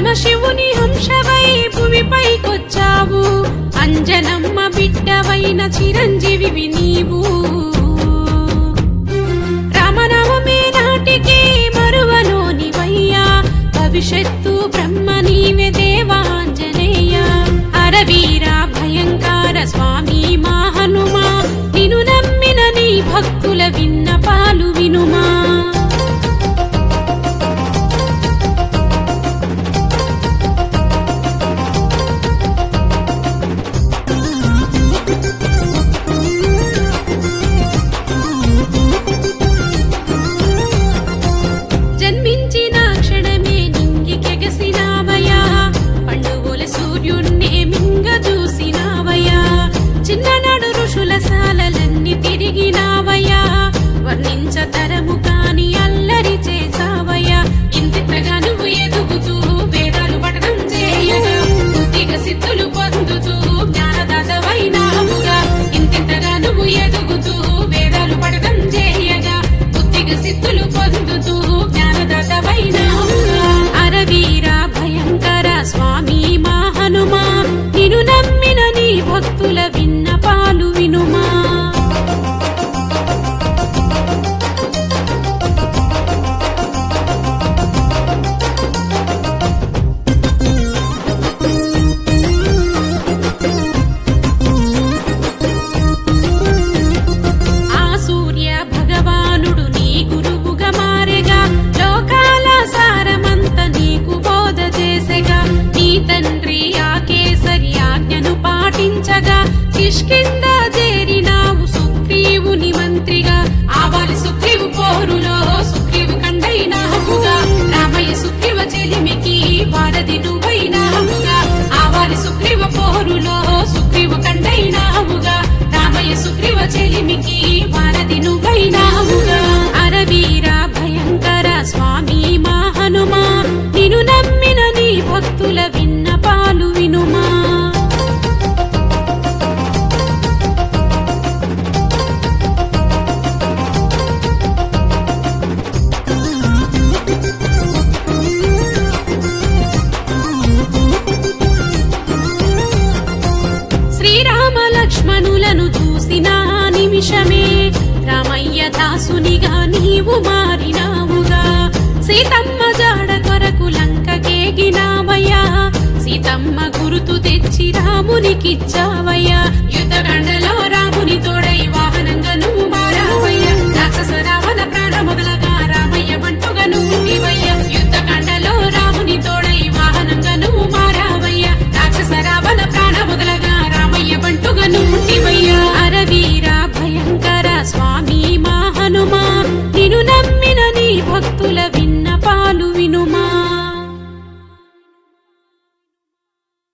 పరమశివుని హంసవై భువిపైకొచ్చావు అంజనమ్మ బిడ్డవైన చిరంజీవి నీవు రామనవమి నాటికి మరువలోనివయ్యా భవిష్యత్తు బ్రహ్మ నీవే దేవాంజనేయ అరవీర భయంకర స్వామి మా హనుమా నిను నమ్మిన నీ భక్తుల విన్నపాలు వినుమా జన్మించిన క్షణమే నింగికెగసినావయా పండుగల సూర్యుణ్ణి మింగ చూసినావయా చిన్ననాడు ఋషుల సాలలన్నీ తిరిగినావయా వర్ణించ తరము కాని అల్లరి చేసావయా ఇంతింతగా నువ్వు ఎదుగుతూ వేదాలు పఠనం చేయగా బుద్ధిగా సిద్ధులు పొందుతూ జ్ఞానదాతవైనావుగా ఇంతింతగా నువ్వు ఎదుగుతూ వేదాలు పఠనం చేయగా బుద్ధిగా సిద్ధులు పొందుతూ జ్ఞానదాతవైనావుగా అరవీర భయంకర స్వామి మా హనుమా నిను నమ్మిన నీ భక్తుల విన్నపాలు వినుమా ఆ సూర్య భగవానుడు నీ గురువుగా మారెగా లోకాల సారమంత నీకు బోధ చేసెగా నీ తండ్రి ఆ కేసరి ఆజ్ఞను పాటించగా కిష్కింద చేరినావు సుగ్రీవుని మంత్రిగా ఆవాలి సుగ్రీవు పోరులో సుగ్రీవు కండైనావుగా రామయ్య సుగ్రీవ చెలిమికి వారధి నువ్వైనావుగా ఆవాలి సుగ్రీవ పోరులో సుగ్రీవు కండైనావుగా రామయ్య సుగ్రీవ చెలిమికి వారధి నువ్వైనావుగా అరవీర భయంకర స్వామి మా హనుమా నిను నమ్మిన నీ భక్తుల విన్నపాలు వినుమా శ్రీరామ లక్ష్మణులను చూసిన నిమిషమే రామయ్య దాసునిగా నీవు మారినావుగా సీతమ్మ జాడ కొరకు లంకకేగినావయ్యా సీతమ్మ గురుతు తెచ్చి రామునికిచ్చావయ్యా యుద్ధగండ